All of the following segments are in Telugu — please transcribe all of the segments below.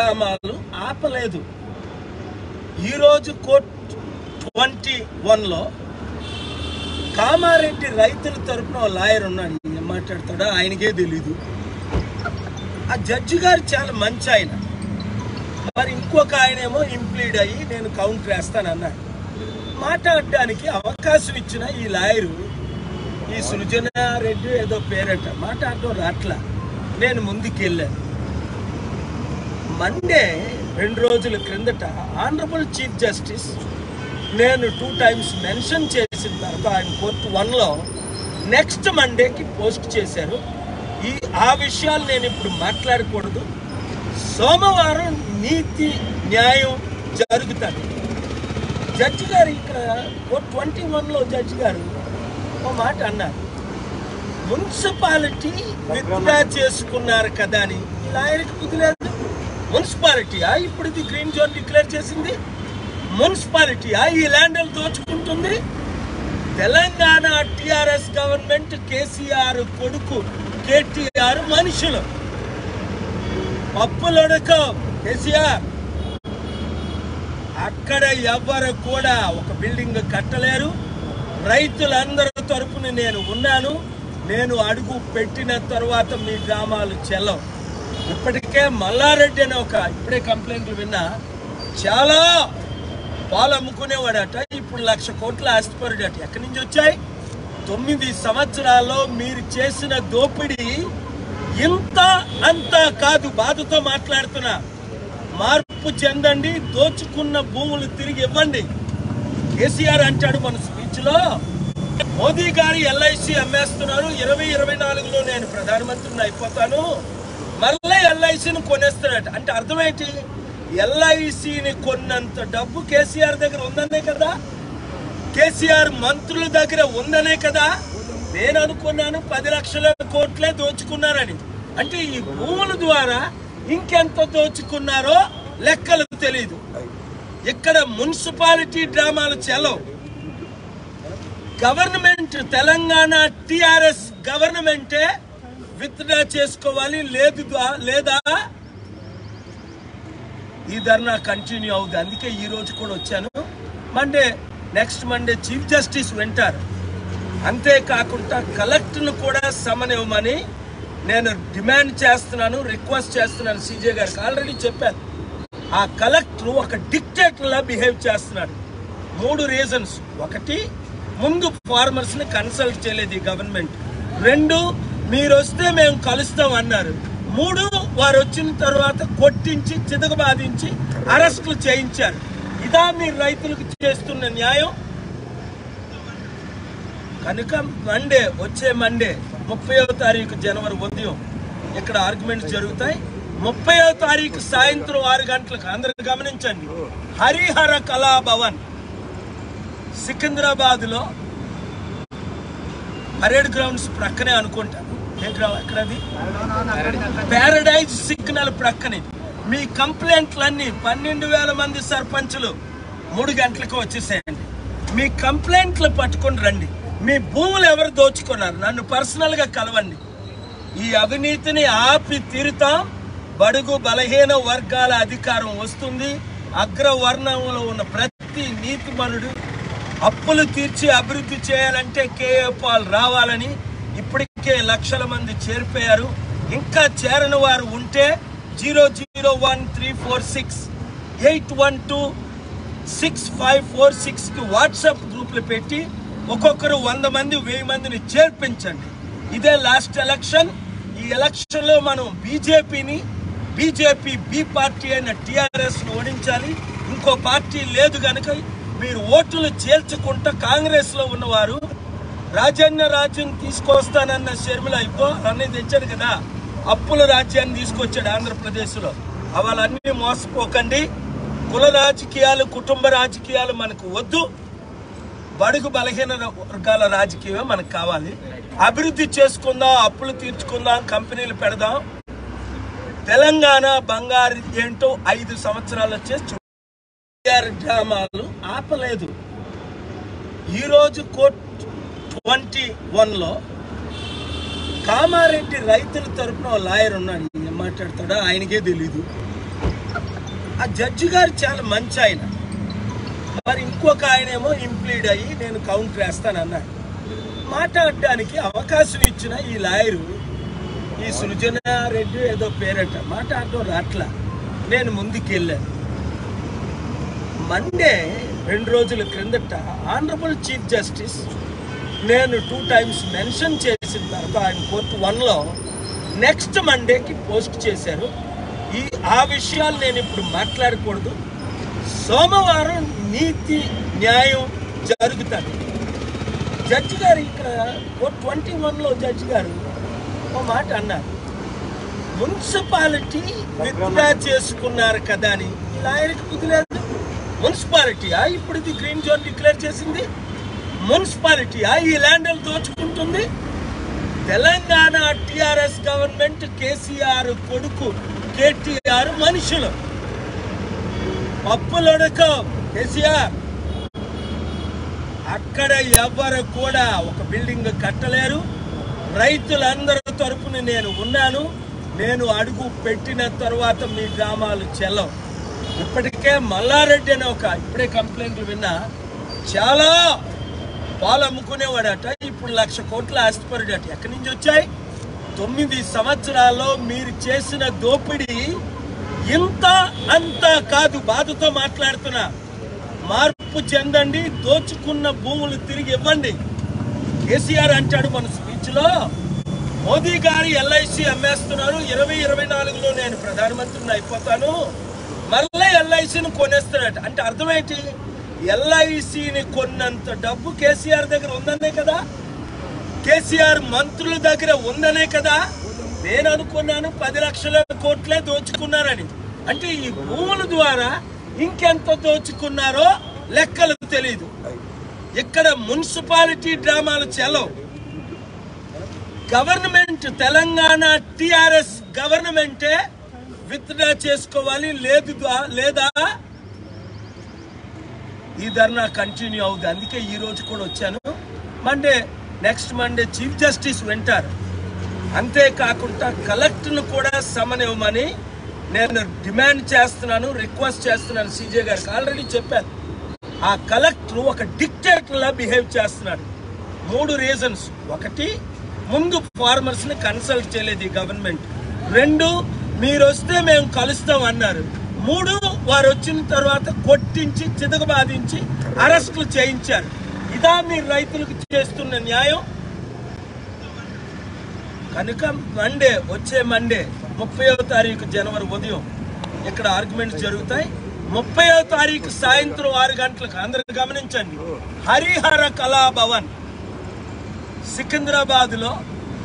డ్రామాలు ఆపలేదు ఈరోజు కోర్ట్ ట్వంటీ వన్లో కామారెడ్డి రైతుల తరపున ఓ లాయర్ ఉన్నాడు ఏం మాట్లాడతాడో ఆయనకే తెలీదు ఆ జడ్జి గారు చాలా మంచి ఆయన మరి ఇంకొక ఆయనేమో ఇంప్లీడ్ అయ్యి నేను కౌంటర్ వేస్తానన్నాడు మాట్లాడడానికి అవకాశం ఇచ్చిన ఈ లాయరు ఈ సృజన రెడ్డి ఏదో పేరట మాట్లాడడం రాట్లా నేను ముందుకు వెళ్ళాను మండే రెండు రోజుల క్రిందట ఆనరబుల్ చీఫ్ జస్టిస్ నేను టూ టైమ్స్ మెన్షన్ చేసిన తర్వాత ఆయన కోర్టు వన్లో నెక్స్ట్ మండేకి పోస్ట్ చేశారు ఈ ఆ విషయాలు నేను ఇప్పుడు మాట్లాడకూడదు సోమవారం నీతి న్యాయం జరుగుతుంది జడ్జి గారు ఇక్కడ ట్వంటీ వన్లో జడ్జి గారు ఓ మాట అన్నారు మున్సిపాలిటీ విత్డ్రా చేసుకున్నారు కదా అని ఈ లాయర్కి బుద్ధి లేదు మున్సిపాలిటీయా ఇప్పుడు ఇది గ్రీన్ జోన్ డిక్లేర్ చేసింది మున్సిపాలిటీయా ఈ ల్యాండ్ దోచుకుంటుంది తెలంగాణ టిఆర్ఎస్ గవర్నమెంట్ కేసీఆర్ కొడుకు కేటీఆర్ మనుషులు పప్పులొడక కేసీఆర్ అక్కడ ఎవ్వరు కూడా ఒక బిల్డింగ్ కట్టలేరు రైతులందరి తరపున నేను ఉన్నాను నేను అడుగు పెట్టిన తర్వాత మీ గ్రామాలు చెల్లవు ఇప్పటికే మల్లారెడ్డి అనే ఒక ఇప్పుడే కంప్లైంట్లు విన్నా చాలా పాలు అమ్ముకునేవాడట ఇప్పుడు లక్ష కోట్ల ఆస్తిపరుడట ఎక్కడి నుంచి వచ్చాయి తొమ్మిది సంవత్సరాల్లో మీరు చేసిన దోపిడీ ఇంత అంత కాదు బాధతో మాట్లాడుతున్నా మార్పు చెందండి దోచుకున్న భూములు తిరిగి ఇవ్వండి కేసీఆర్ అంటాడు మన స్పీచ్ లో మోదీ గారు ఎల్ఐసి అమ్మేస్తున్నారు ఇరవై ఇరవై నాలుగులో నేను ప్రధానమంత్రిని అయిపోతాను మళ్ళీ ఎల్ఐసిని కొనేస్తున్నట్టు అంటే అర్థమేంటి ఎల్ఐసిని కొన్నంత డబ్బు కేసీఆర్ దగ్గర ఉందనే కదా కేసీఆర్ మంత్రుల దగ్గర ఉందనే కదా నేను అనుకున్నాను పది లక్షల కోట్లే దోచుకున్నారని అంటే ఈ భూముల ద్వారా ఇంకెంత దోచుకున్నారో లెక్కలు తెలియదు ఇక్కడ మున్సిపాలిటీ డ్రామాలు చెలవు గవర్నమెంట్ తెలంగాణ టిఆర్ఎస్ గవర్నమెంటే విత్డ్రా చేసుకోవాలి లేదు ద్వా- లేదా ఈ ధర్నా కంటిన్యూ అవుతుంది అందుకే ఈ రోజు కూడా వచ్చాను Monday next Monday chief justice వింటారు అంతేకాకుండా కలెక్టర్ను కూడా సమనివ్వమని నేను డిమాండ్ చేస్తున్నాను రిక్వెస్ట్ చేస్తున్నాను సీజే గారికి ఆల్రెడీ చెప్పాను ఆ కలెక్టర్ ఒక డిక్టేటర్లా బిహేవ్ చేస్తున్నాడు మూడు రీజన్స్ ఒకటి ముందు ఫార్మర్స్ ని కన్సల్ట్ చేయలేదు ఈ గవర్నమెంట్ రెండు మీరు వస్తే మేము కలుస్తాం అన్నారు మూడు వారు వచ్చిన తర్వాత కొట్టించి చితకబాదించి అరెస్టులు చేయించారు ఇదా మీరు రైతులకు చేస్తున్న న్యాయం కనుక మండే వచ్చే మండే ముప్పయో తారీఖు జనవరి ఉదయం ఇక్కడ ఆర్గ్యుమెంట్స్ జరుగుతాయి ముప్పయో తారీఖు సాయంత్రం ఆరు గంటలకు అందరూ గమనించండి హరిహర కళాభవన్ సికింద్రాబాద్ లో పరేడ్ గ్రౌండ్స్ ప్రక్కనే అనుకుంటాను ఏ గ్రౌండ్ ఎక్కడది పారడైజ్ సిగ్నల్ ప్రక్కనే మీ కంప్లైంట్లన్నీ పన్నెండు వేల మంది సర్పంచులు మూడు గంటలకు వచ్చేసేయండి మీ కంప్లైంట్లు పట్టుకొని రండి మీ భూములు ఎవరు దోచుకున్నారు నన్ను పర్సనల్ గా కలవండి ఈ అవినీతిని ఆపి తీరుతాం బడుగు బలహీన వర్గాల అధికారం వస్తుంది అగ్రవర్ణంలో ఉన్న ప్రతి నీతిమనుడు అప్పులు తీర్చి అభివృద్ధి చేయాలంటే కేఏ పాల్ రావాలని ఇప్పటికే లక్షల మంది చేరిపోయారు ఇంకా చేరని వారు ఉంటే zero zero one three four six eight one two six five four six కి వాట్సాప్ గ్రూపులు పెట్టి ఒక్కొక్కరు వంద మంది వెయ్యి మందిని చేర్పించండి ఇదే లాస్ట్ ఎలక్షన్ ఈ ఎలక్షన్ లో మనం బీజేపీని బీజేపీ బి పార్టీ అయిన టిఆర్ఎస్ ను ఓడించాలి ఇంకో పార్టీ లేదు గనుక మీరు ఓట్లు చేల్చుకుంటా కాంగ్రెస్ లో ఉన్నవారు రాజన్న రాజ్యం తీసుకొస్తానన్న షర్మిల ఇగో అన్నీ తెచ్చాడు కదా అప్పుల రాజ్యాన్ని తీసుకొచ్చాడు ఆంధ్రప్రదేశ్ లో అవన్నీ మోసపోకండి కుల రాజకీయాలు కుటుంబ రాజకీయాలు మనకు వద్దు బడుగు బలహీన వర్గాల రాజకీయమే మనకు కావాలి అభివృద్ధి చేసుకుందాం అప్పులు తీర్చుకుందాం కంపెనీలు పెడదాం తెలంగాణ బంగారు ఏంటో ఐదు సంవత్సరాలు చేసి చూ- కేసీఆర్ డ్రామాలు ఆపలేదు ఈరోజు కోర్ట్ ట్వంటీ వన్లో కామారెడ్డి రైతుల తరపున ఓ లాయర్ ఉన్నాడు ఏం మాట్లాడతాడో ఆయనకే తెలీదు ఆ జడ్జి గారు చాలా మంచి ఆయన మరి ఇంకొక ఆయనేమో ఇంప్లీడ్ అయ్యి నేను కౌంటర్ వేస్తానన్నాడు మాట్లాడడానికి అవకాశం ఇచ్చిన ఈ లాయరు ఈ సృజన రెడ్డి ఏదో పేరట మాట్లాడడం రాట్లా నేను ముందుకు వెళ్ళాను మండే రెండు రోజుల క్రిందట ఆనరబుల్ చీఫ్ జస్టిస్ నేను టూ టైమ్స్ మెన్షన్ చేసిన తర్వాత ఆయన కోర్టు వన్లో నెక్స్ట్ మండేకి పోస్ట్ చేశారు ఈ ఆ విషయాలు నేను ఇప్పుడు మాట్లాడకూడదు సోమవారం నీతి న్యాయం జరుగుతుంది జడ్జి గారు ఇక్కడ ట్వంటీ వన్లో జడ్జి గారు ఓ మాట అన్నారు మున్సిపాలిటీ విత్డ్రా చేసుకున్నారు కదా అని ఈ లాయర్కి బుద్ధి లేదు మున్సిపాలిటీయా ఇప్పుడు ఇది గ్రీన్ జోన్ డిక్లేర్ చేసింది మున్సిపాలిటీయా ఈ ల్యాండ్ దోచుకుంటుంది తెలంగాణ టిఆర్ఎస్ గవర్నమెంట్ కేసీఆర్ కొడుకు కేటీఆర్ మనుషులు పప్పులొడక కేసీఆర్ అక్కడ ఎవరు కూడా ఒక బిల్డింగ్ కట్టలేరు రైతులందరి తరపున నేను ఉన్నాను నేను అడుగు పెట్టిన తర్వాత మీ గ్రామాలు చెల్లవు ఇప్పటికే మల్లారెడ్డి అనే ఒక ఇప్పుడే కంప్లైంట్లు విన్నా చాలా పాలు అమ్ముకునేవాడట ఇప్పుడు లక్ష కోట్ల ఆస్తిపరుడట ఎక్కడి నుంచి వచ్చాయి తొమ్మిది సంవత్సరాల్లో మీరు చేసిన దోపిడీ ఇంత అంత కాదు బాధతో మాట్లాడుతున్నా మార్పు చెందండి దోచుకున్న భూములు తిరిగి ఇవ్వండి కేసీఆర్ అంటాడు మన స్పీచ్ లో మోదీ గారి ఎల్ఐసి అమ్మేస్తున్నారు ఇరవై ఇరవై నాలుగులో నేను ప్రధానమంత్రిని అయిపోతాను మళ్ళీ ఎల్ఐసిని కొనేస్తున్నట్టు అంటే అర్థమేంటి ఎల్ఐసిని కొన్నంత డబ్బు కేసీఆర్ దగ్గర ఉందనే కదా కేసీఆర్ మంత్రుల దగ్గర ఉందనే కదా నేను అనుకున్నాను పది లక్షల కోట్లే దోచుకున్నారని అంటే ఈ భూముల ద్వారా ఇంకెంత దోచుకున్నారో లెక్కలు తెలియదు ఇక్కడ మున్సిపాలిటీ డ్రామాలు చెలవు గవర్నమెంట్ తెలంగాణ టిఆర్ఎస్ గవర్నమెంటే విత్డ్రా చేసుకోవాలి లేదు ద్వా- లేదా ఈ ధర్నా కంటిన్యూ అవుతుంది అందుకే ఈ రోజు కూడా వచ్చాను Monday next Monday chief justice వింటారు అంతేకాకుండా కలెక్టర్ను కూడా సమనివ్వమని నేను డిమాండ్ చేస్తున్నాను రిక్వెస్ట్ చేస్తున్నాను సీజే గారికి ఆల్రెడీ చెప్పాను ఆ కలెక్టర్ ఒక డిక్టేటర్ లా బిహేవ్ చేస్తున్నాడు మూడు రీజన్స్ ఒకటి ముందు ఫార్మర్స్ ని కన్సల్ట్ చేయలేదు ఈ గవర్నమెంట్ రెండు మీరు వస్తే మేము కలుస్తాం అన్నారు మూడు వారు వచ్చిన తర్వాత కొట్టించి చితకబాదించి అరెస్టులు చేయించారు ఇదా మీరు రైతులకు చేస్తున్న న్యాయం కనుక మండే వచ్చే మండే ముప్పయో తారీఖు జనవరి ఉదయం ఇక్కడ ఆర్గ్యుమెంట్స్ జరుగుతాయి ముప్పయో తారీఖు సాయంత్రం ఆరు గంటలకు అందరూ గమనించండి హరిహర కళాభవన్ సికింద్రాబాద్ లో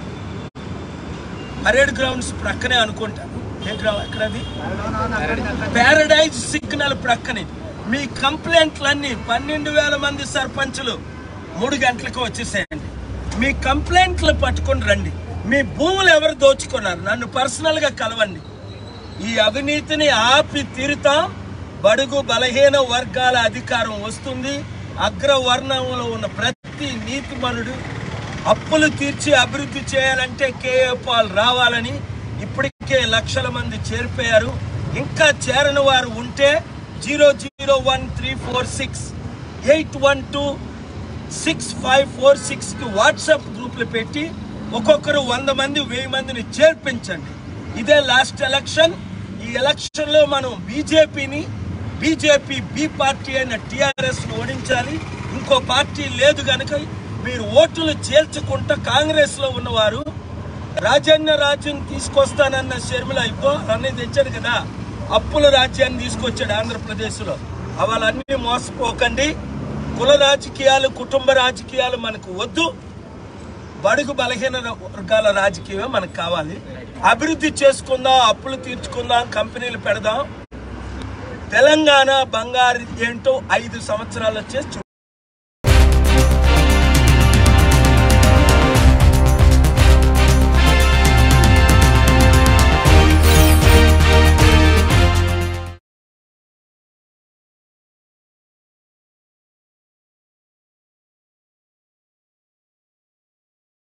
పరేడ్ గ్రౌండ్స్ ప్రక్కనే అనుకుంటాను ఏ గ్రౌండ్ ఎక్కడది పారడైజ్ సిగ్నల్ ప్రక్కనే మీ కంప్లైంట్లన్నీ పన్నెండు వేల మంది సర్పంచులు మూడు గంటలకు వచ్చేసేయండి మీ కంప్లైంట్లు పట్టుకొని రండి మీ భూములు ఎవరు దోచుకున్నారు నన్ను పర్సనల్ గా కలవండి ఈ అవినీతిని ఆపి తీరుతాం బడుగు బలహీన వర్గాల అధికారం వస్తుంది అగ్రవర్ణంలో ఉన్న ప్రతి నీతిమనుడు అప్పులు తీర్చి అభివృద్ధి చేయాలంటే కేఏ పాల్ రావాలని ఇప్పటికే లక్షల మంది చేరిపోయారు ఇంకా చేరని వారు ఉంటే zero zero one three four six eight one two six five four six కి వాట్సాప్ గ్రూపులు పెట్టి ఒక్కొక్కరు వంద మంది వెయ్యి మందిని చేర్పించండి ఇదే లాస్ట్ ఎలక్షన్ ఈ ఎలక్షన్ లో మనం బీజేపీని బీజేపీ బి పార్టీ అయిన టిఆర్ఎస్ ను ఓడించాలి ఇంకో పార్టీ లేదు గనుక మీరు ఓట్లు చేల్చుకుంటా కాంగ్రెస్ లో ఉన్నవారు రాజన్న రాజ్యం తీసుకొస్తానన్న షర్మిల ఇగో అన్నీ తెచ్చాడు కదా అప్పుల రాజ్యాన్ని తీసుకొచ్చాడు ఆంధ్రప్రదేశ్ లో అవన్నీ మోసపోకండి కుల రాజకీయాలు కుటుంబ రాజకీయాలు మనకు వద్దు బడుగు బలహీన వర్గాల రాజకీయమే మనకు కావాలి అభివృద్ధి చేసుకుందాం అప్పులు తీర్చుకుందాం కంపెనీలు పెడదాం తెలంగాణ బంగారు ఏంటో ఐదు సంవత్సరాలు వచ్చేసి